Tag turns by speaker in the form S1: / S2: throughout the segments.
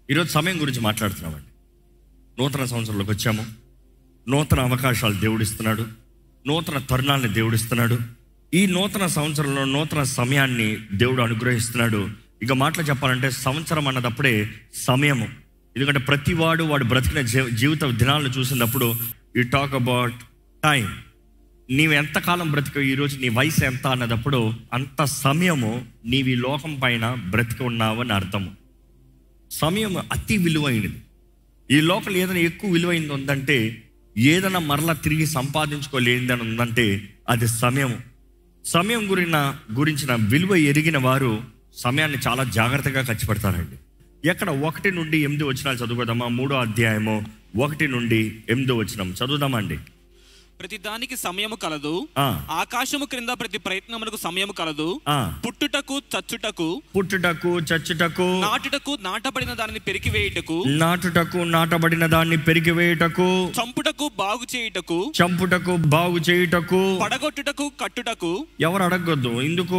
S1: ఈరోజు సమయం గురించి మాట్లాడుతున్నామండి నూతన సంవత్సరంలోకి వచ్చాము నూతన అవకాశాలు దేవుడిస్తున్నాడు నూతన తరుణాలని దేవుడిస్తున్నాడు ఈ నూతన సంవత్సరంలో నూతన సమయాన్ని దేవుడు అనుగ్రహిస్తున్నాడు ఇక మాటలు చెప్పాలంటే సంవత్సరం అన్నదప్పుడే సమయము ఎందుకంటే ప్రతివాడు వాడు బ్రతికిన జీ- జీవిత దినాలను చూసినప్పుడు యూ టాక్ అబౌట్ టైం నీవు ఎంతకాలం బ్రతికావు ఈరోజు నీ వయసు ఎంత అన్నదప్పుడు అంత సమయము నీవు ఈ లోకం పైన బ్రతికి ఉన్నావు అని అర్థము సమయం అతి విలువైనది ఈ లోపల ఏదైనా ఎక్కువ విలువైంది ఉందంటే ఏదైనా మరలా తిరిగి సంపాదించుకోలేనిదని ఉందంటే అది సమయం సమయం గురిన గురించిన విలువ ఎరిగిన వారు సమయాన్ని చాలా జాగ్రత్తగా ఖర్చు పెడతారండి ఎక్కడ ఒకటి నుండి ఎనిమిది వచ్చినాలు చదువుదామా మూడో అధ్యాయము ఒకటి నుండి ఎనిమిదో వచ్చినాం చదువుదామండి
S2: ప్రతి దానికి సమయము కలదు
S1: ఆ.
S2: ఆకాశము క్రింద ప్రతి ప్రయత్నములకు సమయము కలదు
S1: ఆ.
S2: పుట్టుటకు చచ్చుటకు
S1: పుట్టుటకు చచ్చుటకు
S2: నాటుటకు నాటబడిన దానిని పెరికివేయుటకు
S1: నాటుటకు నాటబడిన దాన్ని పెరిగివేయుటకు
S2: చంపుటకు బాగు చేయుటకు
S1: చంపుటకు బాగు చేయుటకు
S2: పడగొట్టుటకు కట్టుటకు
S1: ఎవరు అడగొద్దు ఎందుకు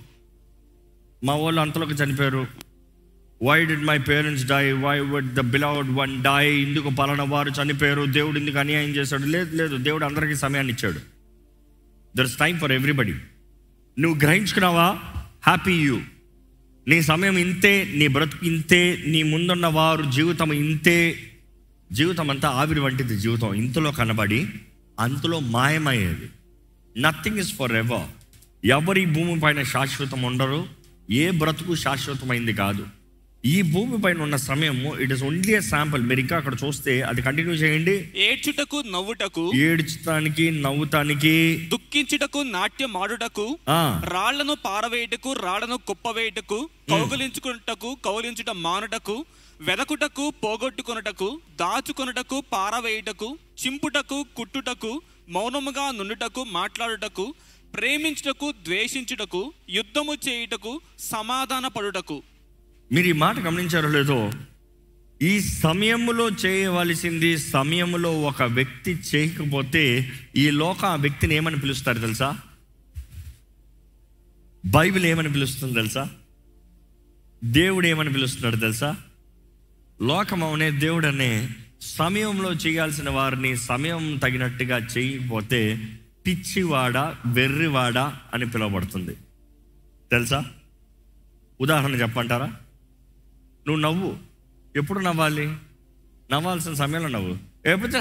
S1: మా వాళ్ళు అంతలోకి చనిపోయారు why did my parents die why would the beloved one die ఎందుకు పలానా వారు చనిపోయారు దేవుడు ఎందుకు అన్యాయం చేశాడు లేదు లేదు దేవుడు అందరికీ సమయాన్ని ఇచ్చాడు there is time for everybody నువ్వు గ్రహించుకున్నావా హ్యాపీ యూ నీ సమయం ఇంతే నీ బ్రతుకు ఇంతే నీ ముందున్న వారు జీవితం ఇంతే జీవితం అంతా ఆవిరి వంటిది జీవితం ఇంతలో కనబడి అంతలో మాయమయ్యేది నథింగ్ ఇస్ ఫర్ ఎవర్ ఎవరి భూమి పైన శాశ్వతం ఉండరు ఏ బ్రతుకు శాశ్వతమైంది కాదు ఈ భూమి పైన ఉన్న సమయము ఇట్ ఇస్ ఓన్లీ శాంపుల్ మీరు ఇంకా అక్కడ చూస్తే అది కంటిన్యూ చేయండి
S2: ఏడ్చుటకు నవ్వుటకు
S1: ఏడ్చటానికి నవ్వుతానికి
S2: దుఃఖించుటకు నాట్యం ఆడుటకు
S1: ఆ,
S2: రాళ్లను పారవేయుటకు రాళ్లను కుప్పవేయుటకు కౌగులించుకున్నటకు కౌలించుట మానుటకు వెదకుటకు పోగొట్టుకొనుటకు దాచుకొనుటకు పారవేయుటకు చింపుటకు కుట్టుటకు మౌనముగా నుండుటకు మాట్లాడుటకు ప్రేమించుటకు ద్వేషించుటకు యుద్ధము చేయుటకు సమాధాన పడుటకు
S1: మీరు ఈ మాట గమనించారో లేదో ఈ సమయంలో చేయవలసింది సమయంలో ఒక వ్యక్తి చేయకపోతే ఈ లోక ఆ వ్యక్తిని ఏమని పిలుస్తారు తెలుసా బైబిల్ ఏమని పిలుస్తుంది తెలుసా దేవుడు ఏమని పిలుస్తున్నాడు తెలుసా లోకం అనే దేవుడు అనే సమయంలో చేయాల్సిన వారిని సమయం తగినట్టుగా చేయకపోతే పిచ్చివాడ వెర్రివాడ అని పిలువబడుతుంది తెలుసా ఉదాహరణ చెప్పంటారా నువ్వు నవ్వు ఎప్పుడు నవ్వాలి నవ్వాల్సిన సమయంలో నవ్వు ఎప్పుడు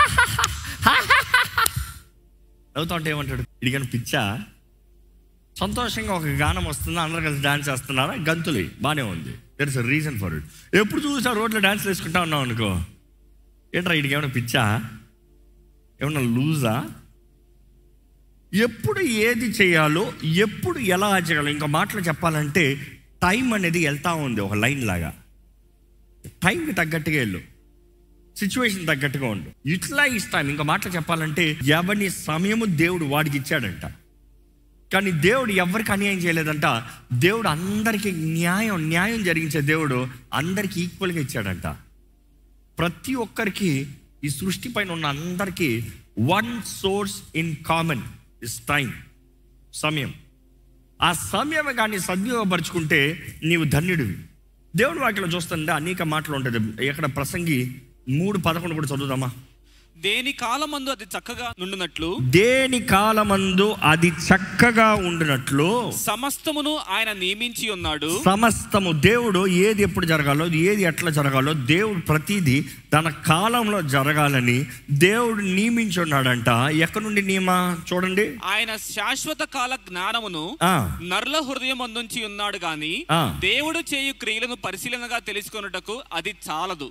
S1: నవ్వుతా ఉంటే ఏమంటాడు ఇడిగని పిచ్చా సంతోషంగా ఒక గానం వస్తుందా అందరు కలిసి డాన్స్ చేస్తున్నారా గంతులు బాగానే ఉంది there is reason for it ఎప్పుడు చూసా రోడ్లో డాన్స్ వేసుకుంటా ఉన్నావు అనుకో ఏంట్రా ఇడికి ఏమైనా పిచ్చా ఏమన్నా లూజా ఎప్పుడు ఏది చేయాలో ఎప్పుడు ఎలా చేయాలో ఇంకా మాటలు చెప్పాలంటే టైం అనేది వెళ్తా ఉంది ఒక లైన్ లాగా టైంకి తగ్గట్టుగా వెళ్ళు సిచ్యువేషన్ తగ్గట్టుగా ఉండు యూటిలైజ్ టైం ఇంకా మాటలు చెప్పాలంటే ఎవరిని సమయము దేవుడు వాడికి ఇచ్చాడంట కానీ దేవుడు ఎవరికి అన్యాయం చేయలేదంట దేవుడు అందరికీ న్యాయం న్యాయం జరిగించే దేవుడు అందరికీ ఈక్వల్గా ఇచ్చాడంట ప్రతి ఒక్కరికి ఈ సృష్టి పైన ఉన్న అందరికీ one source in common is time సమయం ఆ సమయం కానీ సద్వినియోగపరుచుకుంటే నీవు ధన్యుడివి దేవుడి వాక్యలో చూస్తుంటే అనేక మాటలు ఉంటుంది ఎక్కడ ప్రసంగి మూడు పదకొండు కూడా చదువుదామా
S2: దేని కాలమందు అది చక్కగా నుండునట్లు
S1: దేని కాలమందు అది చక్కగా ఉండినట్లు
S2: సమస్తమును ఆయన నియమించి ఉన్నాడు
S1: సమస్తము దేవుడు ఏది ఎప్పుడు జరగాలో ఏది ఎట్లా జరగాలో దేవుడు ప్రతిదీ తన కాలంలో జరగాలని దేవుడు నియమించి ఉన్నాడంట ఎక్కడి నుండి నియమ చూడండి
S2: ఆయన శాశ్వత కాల జ్ఞానమును
S1: ఆ
S2: నరుల హృదయం అందించి ఉన్నాడు గాని
S1: ఆ.
S2: దేవుడు చేయు క్రియలను పరిశీలనగా తెలుసుకొనుటకు అది చాలదు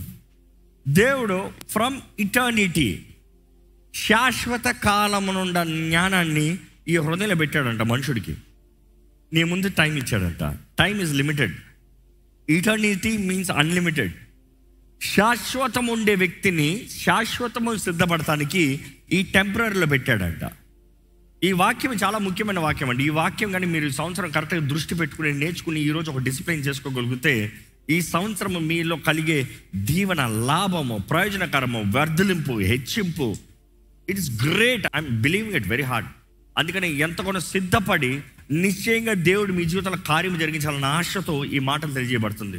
S1: దేవుడు ఫ్రమ్ ఇటర్నిటీ శాశ్వత కాలమునుండ జ్ఞానాన్ని ఈ హృదయంలో పెట్టాడంట మనుషుడికి నీ ముందు టైం ఇచ్చాడంట time is limited eternity means unlimited శాశ్వతం ఉండే వ్యక్తిని శాశ్వతము సిద్ధపడటానికి ఈ టెంపరీలో పెట్టాడంట ఈ వాక్యం చాలా ముఖ్యమైన వాక్యం అండి ఈ వాక్యం కానీ మీరు ఈ సంవత్సరం కరెక్ట్గా దృష్టి పెట్టుకుని నేర్చుకుని ఈరోజు ఒక డిసిప్లిన్ చేసుకోగలిగితే ఈ సంవత్సరం మీలో కలిగే దీవెన లాభము ప్రయోజనకరము వర్ధలింపు హెచ్చింపు it is great I'm believing it very hard అందుకని ఎంతగానో సిద్ధపడి నిశ్చయంగా దేవుడు మీ జీవితంలో కార్యం జరిగించాలన్న ఆశతో ఈ మాటలు తెలియజేయబడుతుంది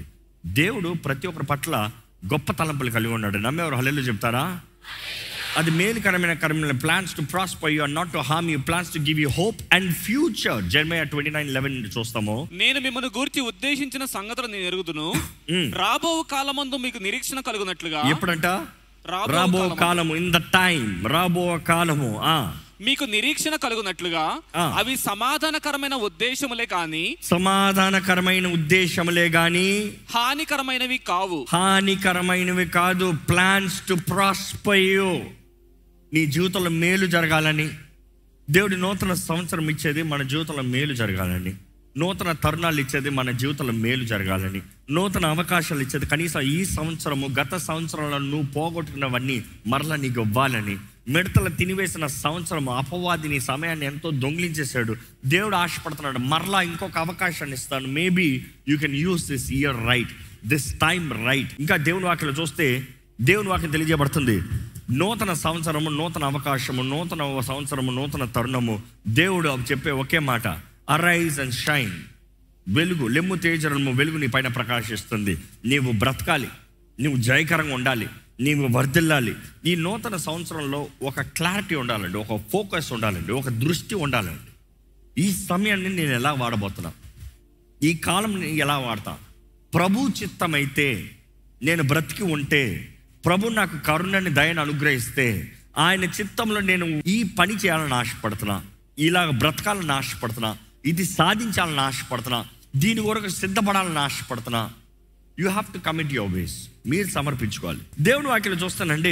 S1: దేవుడు ప్రతి ఒక్కరి పట్ల గొప్ప తలంపులు కలిగి ఉన్నాడు నమ్మేవారు హల్లెలు చెప్తారా అది మేలుకరమైన కరమైన plans to prosper you not to harm you plans to give you hope and future Jeremiah twenty nine eleven చూస్తాము
S2: నేను మిమ్మల్ని గూర్చి ఉద్దేశించిన సంగతులు నేను ఎరుగుదును
S1: మ్.
S2: రాబో కాలమందు మీకు నిరీక్షణ కలుగునట్లుగా
S1: ఎప్పుడంట
S2: రాబో
S1: రాబో
S2: కాలము.
S1: కాలము ఇన్ ద టైం రాబో కాలము ఆ
S2: మీకు నిరీక్షణ కలుగునట్లుగా
S1: ఆ.
S2: అవి సమాధానకరమైన ఉద్దేశములే కాని
S1: సమాధానకరమైన ఉద్దేశములే గాని
S2: హానికరమైనవి కావు
S1: హానికరమైనవి కాదు ప్లాన్స్ టు ప్రాస్పర్ యూ నీ జీవితంలో మేలు జరగాలని దేవుడి నూతన సంవత్సరం ఇచ్చేది మన జీవితంలో మేలు జరగాలని నూతన తరుణాలు ఇచ్చేది మన జీవితంలో మేలు జరగాలని నూతన అవకాశాలు ఇచ్చేది కనీసం ఈ సంవత్సరము గత సంవత్సరంలో నువ్వు పోగొట్టుకున్నవన్నీ మరలా నీకు ఇవ్వాలని మిడతలు తినివేసిన సంవత్సరం అపవాది నీ సమయాన్ని ఎంతో దొంగిలించేశాడు దేవుడు ఆశపడుతున్నాడు మరలా ఇంకొక అవకాశాన్ని ఇస్తాను maybe you can use this year right this time right ఇంకా దేవుని వాక్యలో చూస్తే దేవుని వాక్యం తెలియజేయబడుతుంది నూతన సంవత్సరము నూతన అవకాశము నూతన సంవత్సరము నూతన తరుణము దేవుడు చెప్పే ఒకే మాట అరైజ్ అండ్ షైన్ వెలుగు లెమ్ము తేజరము వెలుగు నీ పైన ప్రకాశిస్తుంది నీవు బ్రతకాలి నువ్వు జయకరంగా ఉండాలి నీవు వర్ధిల్లాలి ఈ నూతన సంవత్సరంలో ఒక క్లారిటీ ఉండాలండి ఒక ఫోకస్ ఉండాలండి ఒక దృష్టి ఉండాలండి ఈ సమయాన్ని నేను ఎలా వాడబోతున్నా ఈ కాలం నేను ఎలా వాడతా ప్రభు చిత్తమైతే నేను బ్రతికి ఉంటే ప్రభు నాకు కరుణని దయను అనుగ్రహిస్తే ఆయన చిత్తంలో నేను ఈ పని చేయాలని ఆశపడుతున్నా ఇలా బ్రతకాలని ఆశపడుతున్నా ఇది సాధించాలని ఆశపడుతున్నా దీని కొరకు సిద్ధపడాలని ఆశపడుతున్నా you have to commit your ways మీరు సమర్పించుకోవాలి దేవుని వాక్యలో చూస్తానండి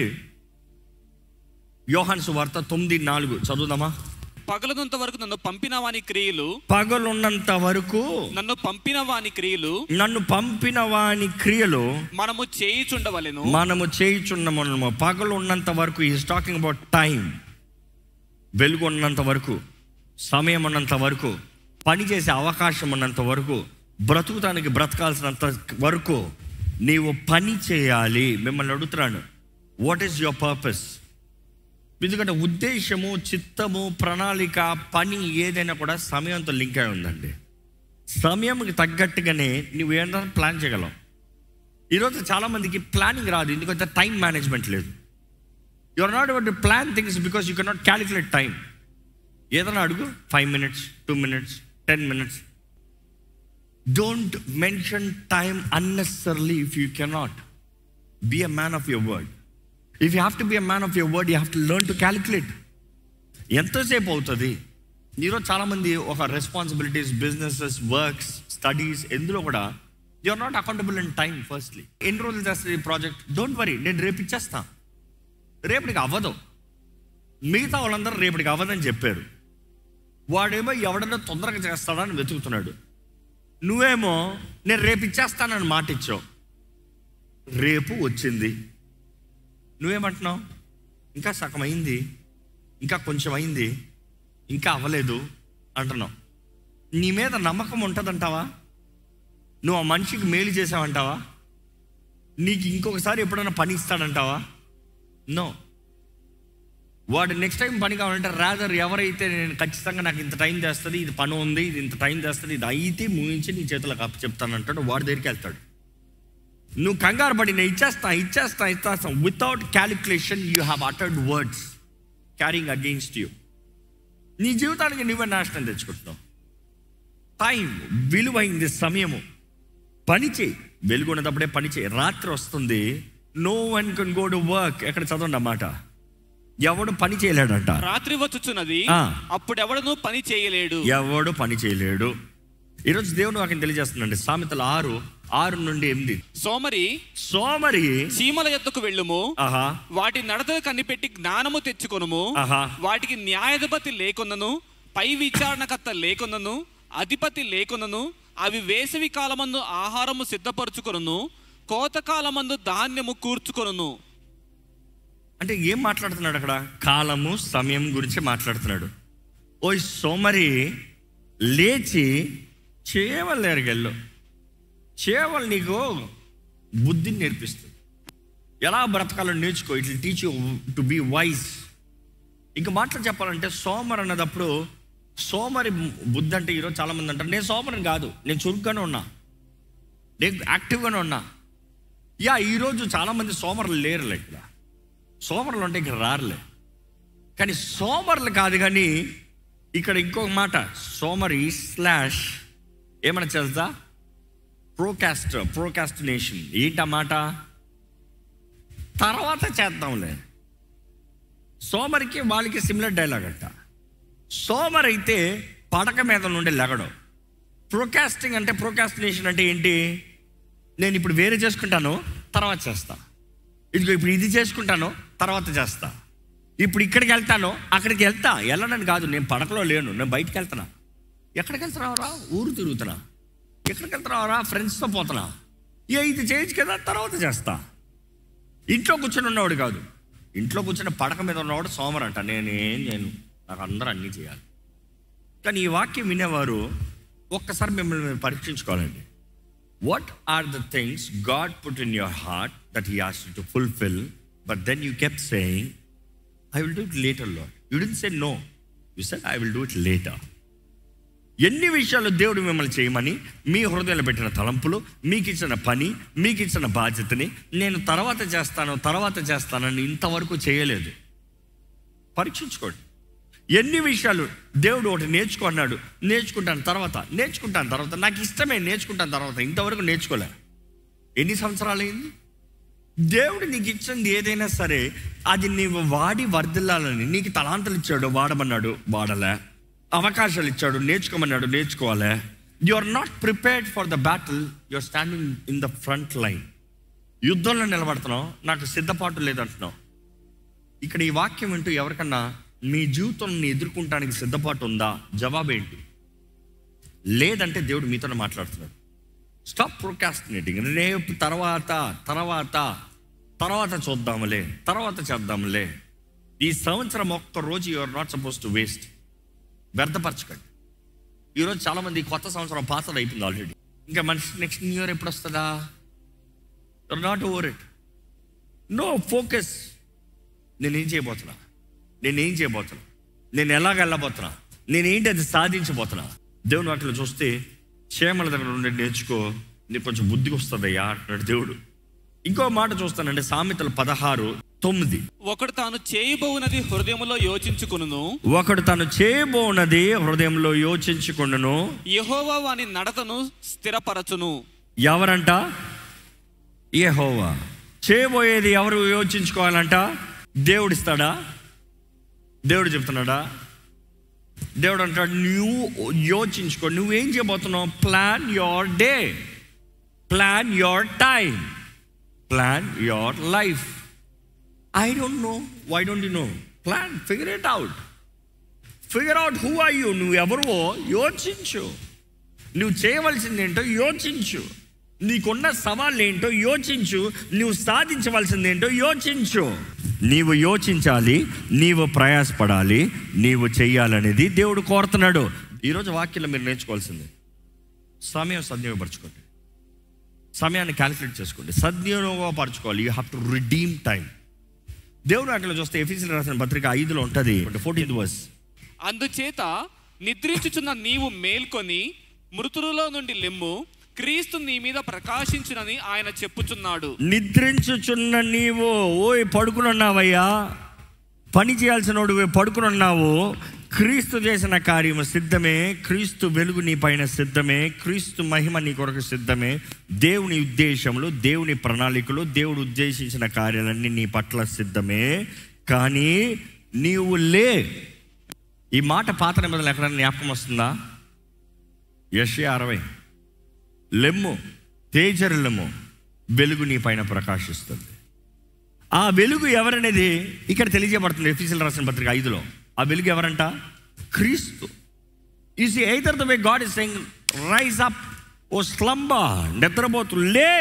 S1: యోహాన్ సువార్త తొమ్మిది నాలుగు చదువుదామా
S2: పగలనంత వరకు నన్ను పంపిన వాని క్రియలు
S1: పగలున్నంత వరకు
S2: నన్ను పంపిన వాని క్రియలు
S1: నన్ను పంపిన వాని క్రియలు
S2: మనము చేయిచుండవలెను
S1: మనము చేయుచున్నాము పగలు ఉన్నంత వరకు ఈస్ టాకింగ్ అబౌట్ టైం వెలుగు ఉన్నంత వరకు సమయం ఉన్నంత వరకు పని చేసే అవకాశం ఉన్నంత వరకు బ్రతుకుతానికి బ్రతకాల్సినంత వరకు నీవు పని చేయాలి మిమ్మల్ని అడుగుతున్నాను వాట్ ఈస్ యువర్ పర్పస్ ఎందుకంటే ఉద్దేశము చిత్తము ప్రణాళిక పని ఏదైనా కూడా సమయంతో లింక్ అయి ఉందండి సమయంకి తగ్గట్టుగానే నువ్వు ఏదైనా ప్లాన్ చేయగలవు ఈరోజు చాలామందికి ప్లానింగ్ రాదు ఎందుకంటే టైం మేనేజ్మెంట్ లేదు you are not about to plan things because you cannot calculate time ఏదైనా అడుగు five minutes two minutes ten minutes don't mention time unnecessarily if you cannot be a man of your word if you have to be a man of your word you have to learn to calculate ఎంతసేపు అవుతుంది ఈరోజు చాలామంది ఒక responsibilities businesses works studies ఎందులో కూడా you are not accountable in time firstly ఎన్ని రోజులు చేస్తుంది ఈ ప్రాజెక్ట్ డోంట్ వరీ నేను రేపు ఇచ్చేస్తా రేపటికి అవ్వదు మిగతా వాళ్ళందరూ రేపటికి అవ్వదని చెప్పారు వాడేమో ఎవడన్నా తొందరగా చేస్తాడని వెతుకుతున్నాడు నువ్వేమో నేను రేపు ఇచ్చేస్తానని మాట ఇచ్చావు రేపు వచ్చింది నువ్వేమంటున్నావు ఇంకా సగం అయింది ఇంకా కొంచెం అయింది ఇంకా అవ్వలేదు అంటున్నావు నీ మీద నమ్మకం ఉంటుందంటావా నువ్వు ఆ మనిషికి మేలు చేసావంటావా నీకు ఇంకొకసారి ఎప్పుడైనా పని ఇస్తాడంటావా నో వాడు నెక్స్ట్ టైం పని కావాలంటే రాదర్ ఎవరైతే నేను ఖచ్చితంగా నాకు ఇంత టైం చేస్తుంది ఇది పని ఉంది ఇది ఇంత టైం చేస్తుంది ఇది అయితే ముగించి నీ చేతులకు అప్పు చెప్తానంటాడు వాడి దగ్గరికి వెళ్తాడు నువ్వు కంగారు పడి నేను ఇచ్చేస్తా ఇచ్చేస్తా ఇచ్చేస్తా without calculation you have uttered words carrying against you నీ జీవితానికి నువ్వే నాశనం తెచ్చుకుంటున్నావు టైం విలువైంది సమయము పని చేయి వెలుగున్నప్పుడే పని చేయి రాత్రి వస్తుంది no one can go to work ఎక్కడ చదవండి అన్నమాట ఎవడు పని చేయలేడంట
S2: రాత్రి వచ్చుచున్నది
S1: ఆ.
S2: అప్పుడెవడను పని చేయలేడు
S1: ఎవడు పని చేయలేడు ఈరోజు దేవుడు నాకు తెలియజేస్తుందండి సామెతలు ఆరు ఆరు నుండి ఎనిమిది
S2: సోమరి
S1: సోమరి
S2: చీమల ఎద్దుకు వెళ్ళుము
S1: ఆహా
S2: వాటి నడత కనిపెట్టి జ్ఞానము తెచ్చుకొనుము
S1: ఆహా
S2: వాటికి న్యాయాధిపతి లేకున్నను పై విచారణకర్త లేకున్నను అధిపతి లేకున్నను అవి వేసవి కాలమందు ఆహారము సిద్ధపరచుకొనును కోతకాలమందు ధాన్యము కూర్చుకొనును
S1: అంటే ఏం మాట్లాడుతున్నాడు అక్కడ కాలము సమయం గురించి మాట్లాడుతున్నాడు ఓ సోమరి లేచి చేవలు దగ్గరికి చేవలు నీకు బుద్ధిని నేర్పిస్తుంది ఎలా బ్రతకాలో నేర్చుకో it teach you to be wise ఇంకా మాటలు చెప్పాలంటే సోమర్ అన్నదప్పుడు సోమరి బుద్ధి అంటే ఈరోజు చాలామంది అంటారు నేను సోమరిని కాదు నేను చురుగ్గానే ఉన్నా నేను యాక్టివ్గానే ఉన్నా యా ఈరోజు చాలామంది సోమరులు లేరులే ఇక్కడ సోమరులు అంటే ఇక్కడ రారులే కానీ సోమరులు కాదు కానీ ఇక్కడ ఇంకొక మాట సోమరి స్లాష్ ఏమన్నా చేస్తా ప్రోకాస్ట్ ప్రోకాస్టినేషన్ ఏంటా మాట తర్వాత చేద్దాంలే సోమరికి వాళ్ళకి సిమిలర్ డైలాగ్ అంట సోమర్ అయితే పడక మీద నుండి లెగడం ప్రొకాస్టింగ్ అంటే ప్రొకాస్టినేషన్ అంటే ఏంటి నేను ఇప్పుడు వేరే చేసుకుంటాను తర్వాత చేస్తా ఇదిగో ఇప్పుడు ఇది చేసుకుంటాను తర్వాత చేస్తా ఇప్పుడు ఇక్కడికి వెళ్తాను అక్కడికి వెళ్తా వెళ్ళనని కాదు నేను పడకలో లేను నేను బయటికి వెళ్తున్నా ఎక్కడికి వెళ్తున్నావురా ఊరు తిరుగుతున్నా ఎక్కడికి వెళ్తున్నావురా ఫ్రెండ్స్తో పోతున్నా ఏ ఇది చేయొచ్చు కదా తర్వాత చేస్తా ఇంట్లో కూర్చొని ఉన్నవాడు కాదు ఇంట్లో కూర్చొని పడక మీద ఉన్నవాడు సోమర్ అంట నేనేం నేను నాకు అందరూ అన్నీ చేయాలి కానీ ఈ వాక్యం వినేవారు ఒక్కసారి మిమ్మల్ని మీరు పరీక్షించుకోవాలండి what are the things God put in your heart that he has to fulfil but then you kept saying I will do it later లో you don't say no you said I will do it later ఎన్ని విషయాలు దేవుడు మిమ్మల్ని చేయమని మీ హృదయంలో పెట్టిన తలంపులు మీకు ఇచ్చిన పని మీకు ఇచ్చిన బాధ్యతని నేను తర్వాత చేస్తాను తర్వాత చేస్తానని ఇంతవరకు చేయలేదు పరీక్షించుకోండి ఎన్ని విషయాలు దేవుడు ఒకటి నేర్చుకున్నాడు నేర్చుకుంటాను తర్వాత నేర్చుకుంటాను తర్వాత నాకు ఇష్టమే నేర్చుకుంటాను తర్వాత ఇంతవరకు నేర్చుకోలే ఎన్ని సంవత్సరాలు అయింది దేవుడు నీకు ఇచ్చింది ఏదైనా సరే అది నీవు వాడి వర్ధిల్లాలని నీకు తలాంతలు ఇచ్చాడు వాడమన్నాడు వాడలే అవకాశాలు ఇచ్చాడు నేర్చుకోమన్నాడు నేర్చుకోవాలే you are not prepared for the battle you are standing in the front line యుద్ధంలో నిలబడుతున్నావు నాకు సిద్ధపాటు లేదంటున్నావు ఇక్కడ ఈ వాక్యం వింటూ ఎవరికన్నా మీ జీవితాన్ని ఎదుర్కొంటానికి సిద్ధపాటు ఉందా జవాబు ఏంటి లేదంటే దేవుడు మీతో మాట్లాడుతున్నాడు స్టాప్ ప్రొకాస్టినేటింగ్ రేపు తర్వాత తర్వాత తర్వాత చూద్దాములే తర్వాత చేద్దాములే ఈ సంవత్సరం ఒక్క రోజు you are not suppose to waste వ్యర్థపరచకండి ఈరోజు చాలామంది కొత్త సంవత్సరం పాతది అయిపోయింది ఆల్రెడీ ఇంకా మనిషి నెక్స్ట్ న్యూ ఇయర్ ఎప్పుడు వస్తుందా you are not over it no focus నేనేం చేయబోతున్నా నేనేం చేయబోతున్నా నేను ఎలాగ వెళ్ళబోతున్నా నేనేంటి అది సాధించబోతున్నా దేవుని వాటిలో చూస్తే క్షేమల దగ్గర నుండి నేర్చుకో నీకు కొంచెం బుద్ధికి వస్తుందయ్యా అంటున్నాడు దేవుడు ఇంకో మాట చూస్తానంటే సామెతలు పదహారు తొమ్మిది
S2: ఒకడు తాను చేయబోవునది హృదయములో యోచించుకును
S1: ఒకడు తను చేయబోనది హృదయంలో యోచించుకుండును
S2: యెహోవా వాని నడతను స్థిరపరచును
S1: ఎవరంట యెహోవా చేయబోయేది ఎవరు యోచించుకోవాలంట దేవుడు ఇస్తాడా దేవుడు చెప్తున్నాడా దేవుడు అంటాడు నువ్వు యోచించుకో నువ్వేం చేయబోతున్నావు plan your day plan your time plan your life I don't know why don't you know plan figure it out figure out who are you నువ్వు ఎవరువో యోచించు నువ్వు చేయవలసింది ఏంటో యోచించు నీకున్న సవాళ్ళు ఏంటో యోచించు నువ్వు సాధించవలసింది ఏంటో యోచించు నీవు యోచించాలి నీవు ప్రయాసపడాలి నీవు చెయ్యాలనేది దేవుడు కోరుతున్నాడు ఈరోజు వాక్యంలో మీరు నేర్చుకోవాల్సింది సమయం సద్వినియోగపరచుకోండి సమయాన్ని క్యాలిక్యులేట్ చేసుకోండి సద్వినియోగపరచుకోవాలి you have to redeem time దేవుడు అక్కడ చూస్తే ఎఫీసీలు రాసిన పత్రిక ఐదులో ఉంటుంది ఫోర్టీన్త్ వర్స్
S2: అందుచేత నిద్రించుచున్న నీవు మేల్కొని మృతులలో నుండి లెమ్ము క్రీస్తు నీ మీద ప్రకాశించునని ఆయన చెప్పుచున్నాడు
S1: నిద్రించుచున్న నీవు ఓయ్ పడుకునున్నావయ్యా పని చేయాల్సిన వాడు పడుకునున్నావు క్రీస్తు చేసిన కార్యము సిద్ధమే క్రీస్తు వెలుగు నీ పైన సిద్ధమే క్రీస్తు మహిమ నీ కొరకు సిద్ధమే దేవుని ఉద్దేశములు దేవుని ప్రణాళికలు దేవుడు ఉద్దేశించిన కార్యాలన్నీ నీ పట్ల సిద్ధమే కానీ నీవు లే ఈ మాట పాత నిబంధనలు ఎక్కడైనా జ్ఞాపకం వస్తుందా యశ్య అరవై లెమ్ము తేజరులెమ్ము వెలుగు నీ పైన ప్రకాశిస్తుంది ఆ వెలుగు ఎవరనేది ఇక్కడ తెలియజేయబడుతుంది ఎఫీసీలు రాసిన పత్రిక ఐదులో ఆ వెలుగు ఎవరంట క్రీస్తు is either the way God is saying rise up O slumber నిద్రపోతు లే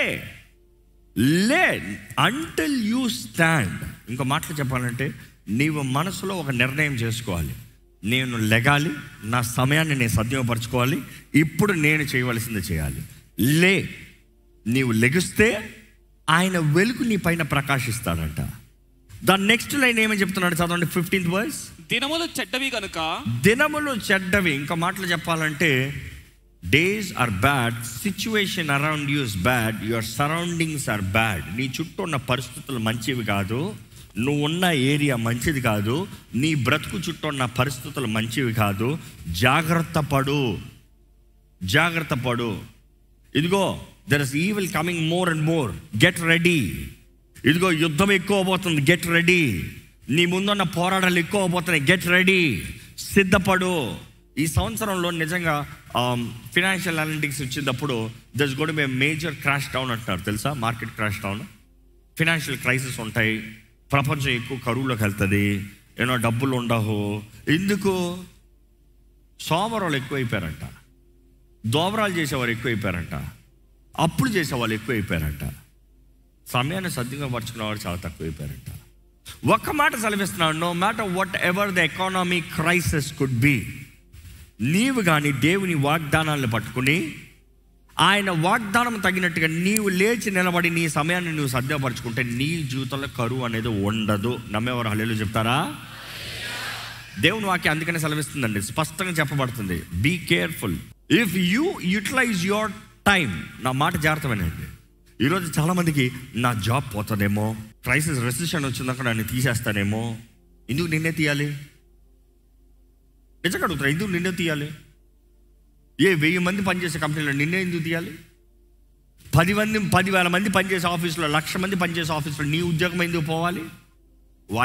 S1: లే అంటిల్ యూ స్టాండ్ ఇంకో మాటలు చెప్పాలంటే నీవు మనసులో ఒక నిర్ణయం చేసుకోవాలి నేను లెగాలి నా సమయాన్ని నేను సద్వినియోగపరచుకోవాలి ఇప్పుడు నేను చేయవలసింది చేయాలి లే నీవు లెగిస్తే ఆయన వెలుగు నీ పైన ప్రకాశిస్తాడంట దాని నెక్స్ట్ లైన్ ఏమని చెప్తున్నాడు చదవండి ఫిఫ్టీన్త్ వర్స్
S2: దినములు చెడ్డవి గనుక
S1: దినములు చెడ్డవి ఇంకా మాటలు చెప్పాలంటే days are bad situation around you is bad your surroundings are bad నీ చుట్టూ ఉన్న పరిస్థితులు మంచివి కాదు నువ్వు ఉన్న ఏరియా మంచిది కాదు నీ బ్రతుకు చుట్టూ ఉన్న పరిస్థితులు మంచివి కాదు జాగ్రత్త పడు జాగ్రత్త పడు ఇదిగో there is evil coming more and more get ready ఇదిగో యుద్ధం ఎక్కువ పోతుంది గెట్ రెడీ నీ ముందున్న పోరాటాలు ఎక్కువ పోతున్నాయి గెట్ రెడీ సిద్ధపడు ఈ సంవత్సరంలో నిజంగా ఫినాన్షియల్ అనలిటిక్స్ వచ్చినప్పుడు దస్ గోడ్ మే మేజర్ క్రాష్ డౌన్ అంటున్నారు తెలుసా market crash down financial crisis ఉంటాయి ప్రపంచం ఎక్కువ కరువులోకి వెళ్తుంది ఏమో డబ్బులు ఉండవు ఎందుకు సోమవారాలు ఎక్కువైపోయారంట దోబరాలు చేసేవారు ఎక్కువైపోయారంట అప్పులు చేసేవాళ్ళు ఎక్కువైపోయారంట సమయాన్ని సద్దుగా పరుచుకునే వారు చాలా తక్కువైపోయారంట ఒక్క మాట సెలవిస్తున్నాడు no matter whatever the economy crisis could be నీవు కానీ దేవుని వాగ్దానాలను పట్టుకుని ఆయన వాగ్దానం తగినట్టుగా నీవు లేచి నిలబడి నీ సమయాన్ని నువ్వు సద్యపరచుకుంటే నీ జీవితంలో కరువు అనేది ఉండదు నమ్మేవారు హల్లేలు చెప్తారా దేవుని వాక్యం అందుకనే సెలవిస్తుందండి స్పష్టంగా చెప్పబడుతుంది be careful if you utilize your time నా మాట జాగ్రత్తమేనండి ఈరోజు చాలామందికి నా జాబ్ పోతుందేమో క్రైసిస్ రెసిషన్ వచ్చిందాక నన్ను తీసేస్తానేమో ఎందుకు నిన్నే తీయాలి నిజంగా అడుగుతారు ఎందుకు నిన్నే తీయాలి ఏ వెయ్యి మంది పనిచేసే కంపెనీలో నిన్నే ఎందుకు తీయాలి పది మంది పదివేల మంది పనిచేసే ఆఫీసులో లక్ష మంది పనిచేసే ఆఫీసులో నీ ఉద్యోగం ఎందుకు పోవాలి why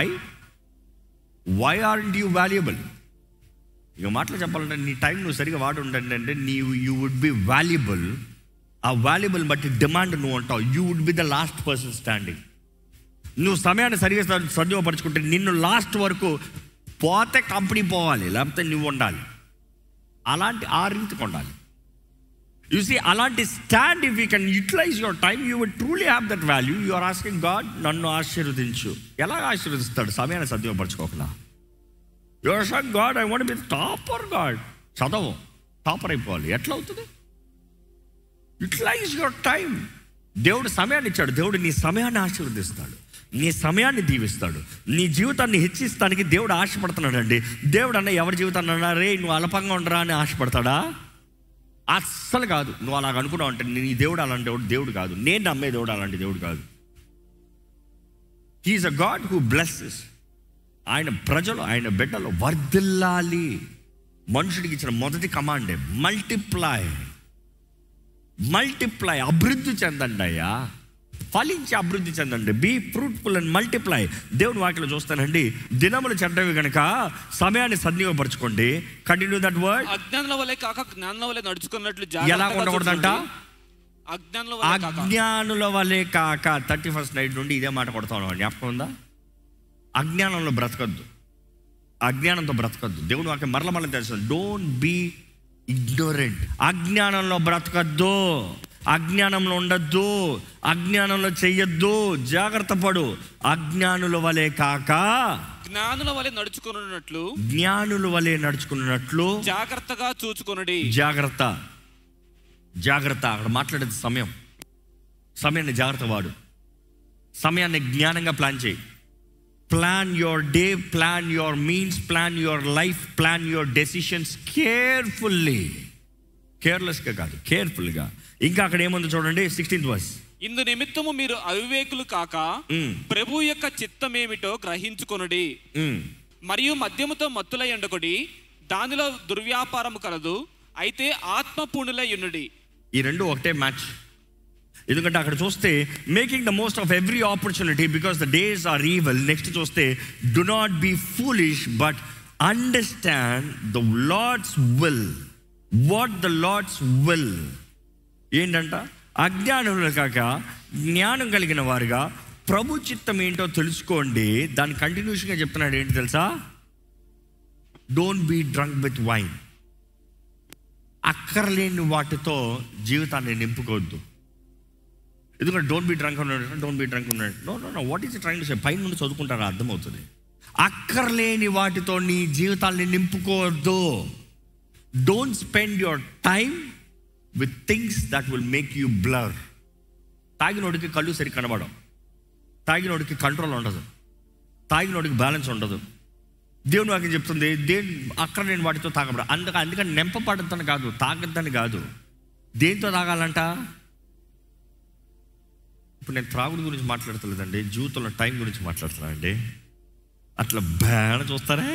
S1: why are you valuable ఇక మాటలు చెప్పాలంటే నీ టైం నువ్వు సరిగా వాడు ఉండండి అంటే నీవు యూ వుడ్ బి వాల్యుబుల్ ఆ వాల్యుబుల్ బట్టి డిమాండ్ నువ్వు ఉంటావు you would be the last person standing నువ్వు సమయాన్ని సరిగా స- సద్విపరచుకుంటే నిన్ను లాస్ట్ వరకు పోతే కంపెనీ పోవాలి లేకపోతే నువ్వు ఉండాలి అలాంటి ఆ రీతికి ఉండాలి యు సీ అలాంటి stand if you can utilize your time you would truly have that value you are asking God నన్ను ఆశీర్వదించు ఎలా ఆశీర్వదిస్తాడు సమయాన్ని సద్విపరచుకోకలా your son God I want be topper God చదవు టాపర్ అయిపోవాలి ఎట్లా అవుతుంది యూటిలైజ్ యువర్ టైం దేవుడు సమయాన్ని ఇచ్చాడు దేవుడు నీ సమయాన్ని ఆశీర్వదిస్తాడు నీ సమయాన్ని దీవిస్తాడు నీ జీవితాన్ని హెచ్చిస్తానికి దేవుడు ఆశపడుతున్నాడు అండి దేవుడు అన్న ఎవరి జీవితాన్ని అన్నా రే నువ్వు అల్పంగా ఉండరా అని ఆశపడతాడా అస్సలు కాదు నువ్వు అలాగ అనుకున్నావు అంటే నీ దేవుడు అలాంటి దేవుడు దేవుడు కాదు నేను నమ్మే దేవుడు అలాంటి దేవుడు కాదు he is a God who blesses ఆయన ప్రజలు ఆయన బిడ్డలు వర్ధిల్లాలి మనుషుడికి ఇచ్చిన మొదటి కమాండే మల్టిప్లై మల్టిప్లై అభివృద్ధి చెందండి అయ్యా ఫలించి అభివృద్ధి చెందండి బీ ఫ్రూట్ఫుల్ అండ్ మల్టిప్లై దేవుని వాక్యలో చూస్తానండి దినములు చెడ్డవి కనుక సమయాన్ని సద్వినియోగపరచుకోండి కంటిన్యూ దట్ వర్డ్
S2: అజ్ఞానుల వలె కాక జ్ఞానుల వలె నడుచుకున్నట్లు
S1: ఎలా
S2: జాగ్రత్తగా
S1: ఉండకూడదంట?
S2: చూసుకోండి. అజ్ఞానుల వలె కాక
S1: అజ్ఞానుల వలె కాక థర్టీ ఫస్ట్ నైట్ నుండి ఇదే మాట కొడతాను జ్ఞాపకం ఉందా అజ్ఞానంలో బ్రతకద్దు అజ్ఞానంతో బ్రతకద్దు దేవుని వాక్యం మరల మరల తెలుసు డోంట్ బీ ఇగ్నోరెంట్ అజ్ఞానంలో బ్రతకద్దు అజ్ఞానంలో ఉండద్దు అజ్ఞానంలో చెయ్యొద్దు జాగ్రత్త పడు అజ్ఞానుల వలె కాక
S2: జ్ఞానుల వలె నడుచుకున్నట్లు
S1: జ్ఞానుల వలె నడుచుకున్నట్లు
S2: జాగ్రత్తగా చూచుకొనుడి
S1: జాగ్రత్త జాగ్రత్త అక్కడ మాట్లాడేది సమయం సమయాన్ని జాగ్రత్త వాడు సమయాన్ని జ్ఞానంగా ప్లాన్ చేయి plan your day plan your means plan your life plan your decisions carefully కేర్లెస్గా కాదు కేర్ఫుల్గా ఇంకా అక్కడ ఏముంది చూడండి సిక్స్టీన్త్ వర్స్
S2: ఇందు నిమిత్తము మీరు అవివేకులు కాక
S1: మ్.
S2: ప్రభు యొక్క చిత్తమేమిటో గ్రహించుకొనుడి మరియు మద్యముతో మత్తులై ఉండకొడి దానిలో దుర్వ్యాపారము కలదు అయితే ఆత్మ పూర్ణులై ఉండుడి
S1: ఈ రెండు ఒకటే మ్యాచ్ ఎందుకంటే అక్కడ చూస్తే making the most of every opportunity because the days are evil next చూస్తే do not be foolish but understand the Lord's will what the Lord's will ఏంటంట అజ్ఞానులు కాక జ్ఞానం కలిగిన వారుగా ప్రభు చిత్తం ఏంటో తెలుసుకోండి దాని కంటిన్యూషన్గా చెప్తున్నాడు ఏంటి తెలుసా don't be drunk with wine అక్కర్లేని వాటితో జీవితాన్ని నింపుకోవద్దు ఎందుకంటే డోంట్ బి డ్రంక్ ఉన్నాడు డోంట్ బి డ్రంక్ ఉన్నాడు no no no what is trying to say పైన నుండి చదువుకుంటారా అర్థమవుతుంది అక్కర్లేని వాటితో నీ జీవితాన్ని నింపుకోవద్దు don't spend your time with things that will make you blur తాగినోడికి కళ్ళు సరి కనబడం తాగినోడికి కంట్రోల్ ఉండదు తాగినోడికి బ్యాలెన్స్ ఉండదు దేవుని వాక్యం చెప్తుంది దేని అక్కడ నేను వాటితో తాగబడ అందుక అందుకని నింపబడద్దని కాదు తాగద్దని కాదు దేంతో తాగాలంట ఇప్పుడు నేను త్రాగుడు గురించి మాట్లాడతలేదండి జీవితంలో టైం గురించి మాట్లాడుతున్నానండి అట్లా బ్యాడ చూస్తారా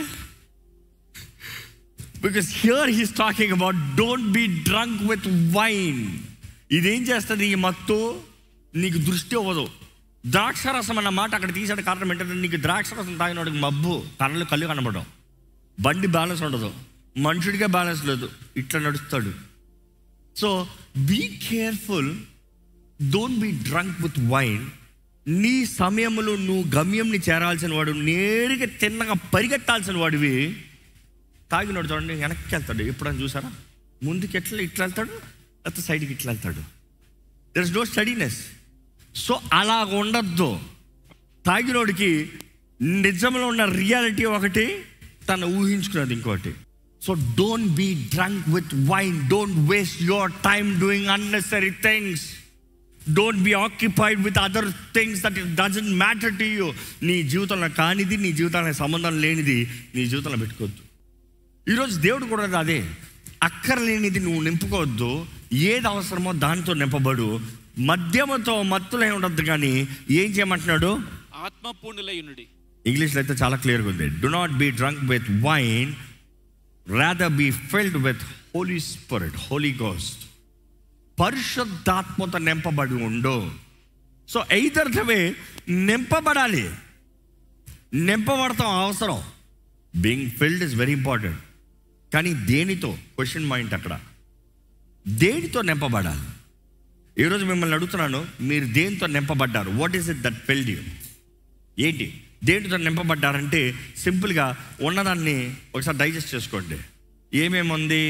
S1: because here he's talking about don't be drunk with wine ఇదేం చేస్తుంది ఈ మత్తు నీకు దృష్టి అవ్వదు ద్రాక్షరసం అన్న మాట అక్కడ తీసాడు కారణం ఏంటంటే నీకు ద్రాక్షరసం తాగినోడికి మబ్బు కళ్ళు కళ్ళు కనబడవు బండి బ్యాలెన్స్ ఉండదు మనుషుడికే బ్యాలెన్స్ లేదు ఇట్లా నడుస్తాడు so be careful don't be drunk with wine నీ సమయంలో నువ్వు గమ్యంని చేరాల్సిన వాడు నేరుగా తిన్నగా పరిగెత్తాల్సిన వాడివి తాగినాడు చూడండి వెనక్కి వెళ్తాడు ఎప్పుడైనా చూసారా ముందుకు ఎట్లా ఇట్లా వెళ్తాడు లేకపోతే సైడ్కి ఇట్లా వెళ్తాడు there is no steadiness so అలా ఉండద్దు తాగినోడికి నిజంలో ఉన్న రియాలిటీ ఒకటి తను ఊహించుకున్నది ఇంకోటి so don't be drunk with wine don't waste your time doing unnecessary things don't be occupied with other things that it doesn't matter to you నీ జీవితంలో కానిది నీ జీవితానికి సంబంధం లేనిది నీ జీవితంలో పెట్టుకోవద్దు ఈరోజు దేవుడు కూడా అదే అక్కర్లేనిది నువ్వు నింపుకోవద్దు ఏది అవసరమో దానితో నింపబడు మద్యముతో మత్తులై ఉండద్దు కానీ ఏం చేయమంటున్నాడు
S2: ఆత్మ పూర్ణులయునుడి
S1: ఇంగ్లీష్లో అయితే చాలా క్లియర్గా ఉంది do not be drunk with wine rather be filled with Holy Spirit Holy Ghost పరిశుద్ధాత్మత నింపబడి ఉండు సో ఎయిదర్ వే నింపబడాలి నింపబడతాం అవసరం being filled is very important కానీ దేనితో క్వశ్చన్ మైండ్ అక్కడ దేనితో నింపబడాలి ఈరోజు మిమ్మల్ని అడుగుతున్నాను మీరు దేనితో నింపబడ్డారు what is it that filled you ఏంటి దేంటితో నింపబడ్డారంటే సింపుల్గా ఉన్నదాన్ని ఒకసారి డైజెస్ట్ చేసుకోండి ఏమేమి ఉంది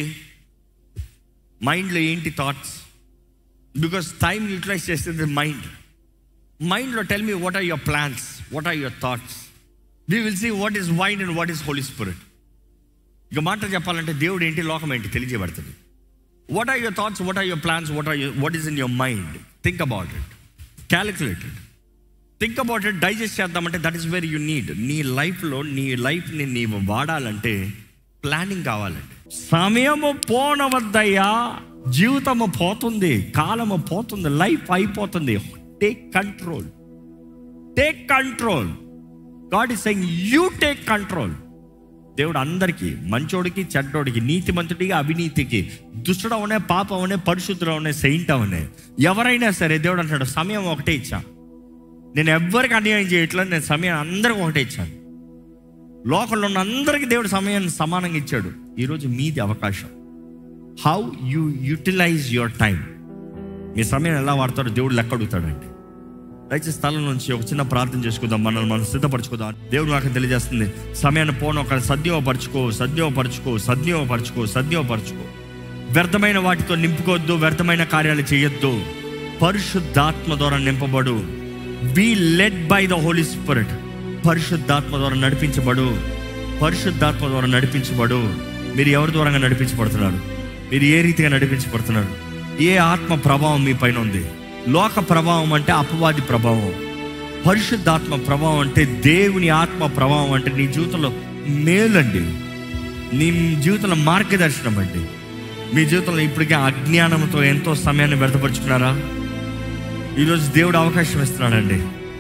S1: మైండ్లో ఏంటి థాట్స్ బికాస్ టైం యూటిలైజ్ చేసేది మైండ్ మైండ్లో tell me what are your plans what are your thoughts we will see what is wind and what is Holy Spirit ఇక మాట చెప్పాలంటే దేవుడు ఏంటి లోకం ఏంటి తెలియజేయబడుతుంది what are your thoughts what are your plans what are your what is in your mind think about it calculated think about it digest చేద్దామంటే that is very you need నీ లైఫ్లో నీ లైఫ్ని నీవు వాడాలంటే ప్లానింగ్ కావాలండి సమయము పోనవద్దయ్యా జీవితము పోతుంది కాలము పోతుంది లైఫ్ అయిపోతుంది take control take control God is saying you take control దేవుడు అందరికీ మంచోడికి చెడ్డోడికి నీతిమంతుడికి అవినీతికి దుష్టుడు అవనే పాప అవనే పరిశుద్ధుడు అవనే సెయింట్ అవనే ఎవరైనా సరే దేవుడు అంటాడు సమయం ఒకటే ఇచ్చా నేను ఎవ్వరికి అన్యాయం చేయట్లేదు నేను సమయం అందరికి ఒకటే ఇచ్చాను లోకంలో ఉన్న అందరికీ దేవుడు సమయాన్ని సమానంగా ఇచ్చాడు ఈరోజు మీది అవకాశం how you utilize your time మీ సమయం ఎలా వాడతాడో దేవుడు లెక్క అడుగుతాడండి దయచేసి స్థలం నుంచి ఒక చిన్న ప్రార్థన చేసుకుందాం మనల్ని మనం సిద్ధపరచుకుందాం దేవుడు నాకు తెలియజేస్తుంది సమయాన్ని పోను ఒక సద్యోపరచుకో సద్యోపరచుకో సద్యోపరచుకో సద్యోపరచుకో వ్యర్థమైన వాటితో నింపుకోవద్దు వ్యర్థమైన కార్యాలు చేయొద్దు పరిశుద్ధాత్మ ద్వారా నింపబడు be led by the Holy Spirit పరిశుద్ధాత్మ ద్వారా నడిపించబడు పరిశుద్ధాత్మ ద్వారా నడిపించబడు మీరు ఎవరి ద్వారా నడిపించబడుతున్నారు మీరు ఏ రీతిగా నడిపించబడుతున్నారు ఏ ఆత్మ ప్రభావం మీ పైన ఉంది లోక ప్రభావం అంటే అపవాది ప్రభావం పరిశుద్ధాత్మ ప్రభావం అంటే దేవుని ఆత్మ ప్రభావం అంటే నీ జీవితంలో మేలండి నీ జీవితంలో మార్గదర్శనం అండి మీ జీవితంలో ఇప్పటికే అజ్ఞానంతో ఎంతో సమయాన్ని వ్యర్థపరుచుకున్నారా ఈరోజు దేవుడు అవకాశం ఇస్తున్నాడండి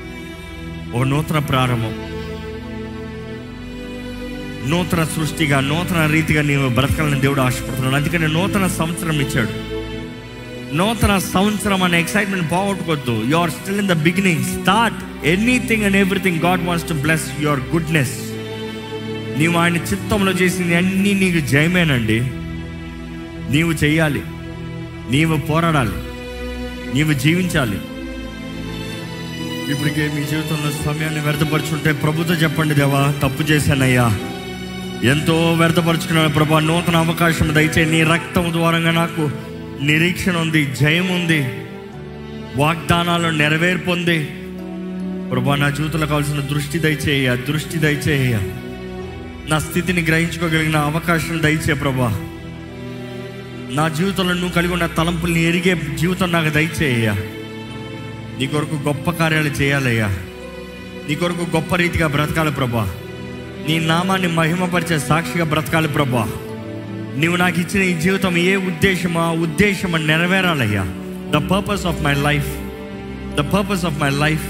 S1: ఓ నూతన ప్రారంభం నూతన సృష్టిగా నూతన రీతిగా నీవు బ్రతకాలని దేవుడు ఆశపడుతున్నాడు అందుకని నూతన సంవత్సరం ఇచ్చాడు నూతన సంవత్సరం అనే ఎక్సైట్మెంట్ పోగొట్టుకోవద్దు you are still in the beginning start anything and everything God wants to bless your goodness నీవు ఆయన చిత్తంలో చేసింది అన్నీ నీకు జయమేనండి నీవు చెయ్యాలి నీవు పోరాడాలి నీవు జీవించాలి ఇప్పటికే మీ జీవితంలో సమయాన్ని వ్యర్థపరుచుంటే ప్రభుతో చెప్పండి దేవా తప్పు చేశానయ్యా ఎంతో వ్యర్థపరుచుకున్నాను ప్రభా నూతన అవకాశం దయచే నీ రక్తం ద్వారంగా నాకు నిరీక్షణ ఉంది జయం ఉంది వాగ్దానాలు నెరవేర్పు ఉంది ప్రభా నా జీవితంలో కావాల్సిన దృష్టి దయచేయ దృష్టి దయచేయ నా స్థితిని గ్రహించుకోగలిగిన అవకాశం దయచే ప్రభా నా జీవితంలో నువ్వు కలిగి ఉన్న తలంపుల్ని ఎరిగే జీవితం నాకు దయచేయ్యా నీ కొరకు గొప్ప కార్యాలు చేయాలయ్యా నీ కొరకు గొప్ప రీతిగా బ్రతకాలి ప్రభా నీ నామాన్ని మహిమపరిచే సాక్షిగా బ్రతకాలి ప్రభా నీవు నాకు ఇచ్చిన ఈ జీవితం ఏ ఉద్దేశమో ఆ ఉద్దేశం నెరవేరాలయ్యా the purpose of my life the purpose of my life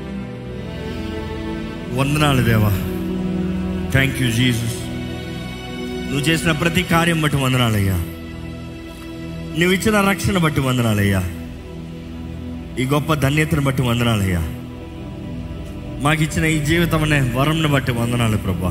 S1: వందనాలు దేవా థ్యాంక్ యూ జీసస్ నువ్వు చేసిన ప్రతి కార్యం బట్టి వందనాలయ్యా నువ్వు ఇచ్చిన రక్షణ బట్టి వందనాలయ్యా ఈ గొప్ప ధన్యతను బట్టి వందనాలయ్యా మాకు ఇచ్చిన ఈ జీవితం అనే వరంను బట్టి వందనాలు ప్రభా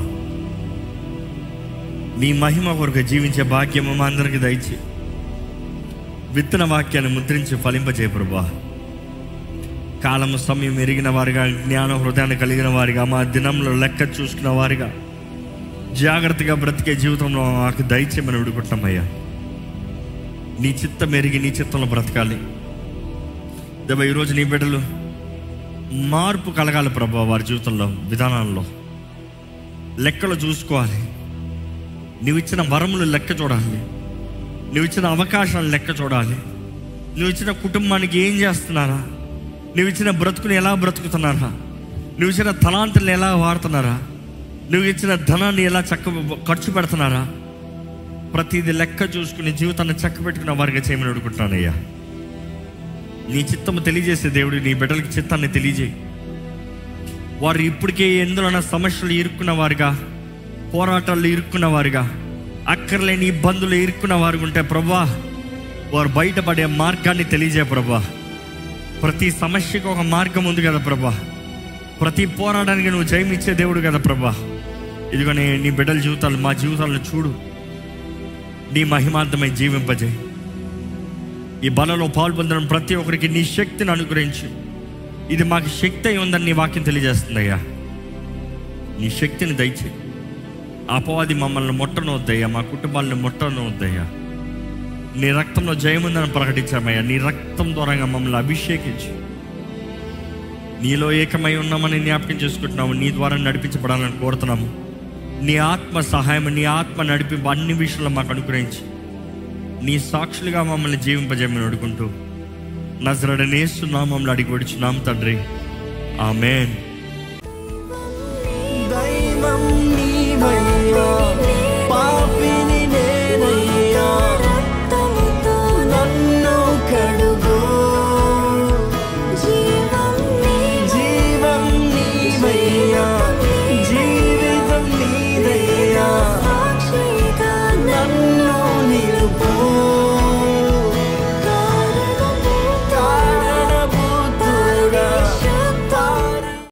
S1: నీ మహిమ కొరకు జీవించే భాగ్యము మా అందరికి దయచి విత్తన వాక్యాన్ని ముద్రించి ఫలింపజేయ ప్రభా కాలము సమయం ఎరిగిన వారిగా జ్ఞాన హృదయాన్ని కలిగిన వారిగా మా దినంలో లెక్క చూసుకున్న వారిగా జాగ్రత్తగా బ్రతికే జీవితంలో మాకు దయచేయమని విడుకుంటామయ్యా నీ చిత్తం ఎరిగి నీ చిత్తంలో బ్రతకాలి దేవ ఈరోజు నీ బిడ్డలు మార్పు కలగాలి ప్రభా వారి జీవితంలో విధానాల్లో లెక్కలు చూసుకోవాలి నువ్వు ఇచ్చిన వరములు లెక్క చూడాలి నువ్వు ఇచ్చిన అవకాశాలు లెక్క చూడాలి నువ్వు ఇచ్చిన కుటుంబానికి ఏం చేస్తున్నారా నువ్వు ఇచ్చిన బ్రతుకుని ఎలా బ్రతుకుతున్నారా నువ్వు ఇచ్చిన తలాంతులను ఎలా వాడుతున్నారా నువ్వు ఇచ్చిన ధనాన్ని ఎలా చక్క ఖర్చు పెడుతున్నారా ప్రతిదీ లెక్క చూసుకుని జీవితాన్ని చక్క పెట్టుకున్న వారిగా చేయమని అడుగుతున్నానయ్యా నీ చిత్తము తెలియజేసే దేవుడు నీ బిడ్డలకి చిత్తాన్ని తెలియజేయి వారు ఇప్పటికే ఎందులోన సమస్యలు ఇరుక్కున్న వారుగా పోరాటాల్లో ఇరుక్కున్న వారుగా అక్కర్లేని ఇబ్బందులు ఇరుక్కున్న వారు ఉంటే ప్రభా వారు బయటపడే మార్గాన్ని తెలియజే ప్రభా ప్రతి సమస్యకు ఒక మార్గం ఉంది కదా ప్రభా ప్రతి పోరాటానికి నువ్వు జయమిచ్చే దేవుడు కదా ప్రభా ఇదిగో నీ- నీ బిడ్డల జీవితాలు మా జీవితాలను చూడు నీ మహిమార్థమై జీవింపజేయి ఈ బలలో పాల్పొందడం ప్రతి ఒక్కరికి నీ శక్తిని అనుగ్రహించు ఇది మాకు శక్తి అయి ఉందని నీ వాక్యం తెలియజేస్తుందయ్యా నీ శక్తిని దయచే అపవాది మమ్మల్ని ముట్టనవద్దయ్యా మా కుటుంబాలను ముట్టనవద్దయ్యా నీ రక్తంలో జయముందని ప్రకటించామయ్యా నీ రక్తం ద్వారా మమ్మల్ని అభిషేకించి నీలో ఏకమై ఉన్నామని జ్ఞాపకం చేసుకుంటున్నాము నీ ద్వారా నడిపించబడాలని కోరుతున్నాము నీ ఆత్మ సహాయం నీ ఆత్మ నడిపి అన్ని విషయాల్లో మాకు అనుగ్రహించి నీ సాక్షులుగా మమ్మల్ని జీవింపజేయమని అడుగుంటూ నజరడనేస్తున్నామని అడిగి వచ్చున్నాం తండ్రి ఆమెన్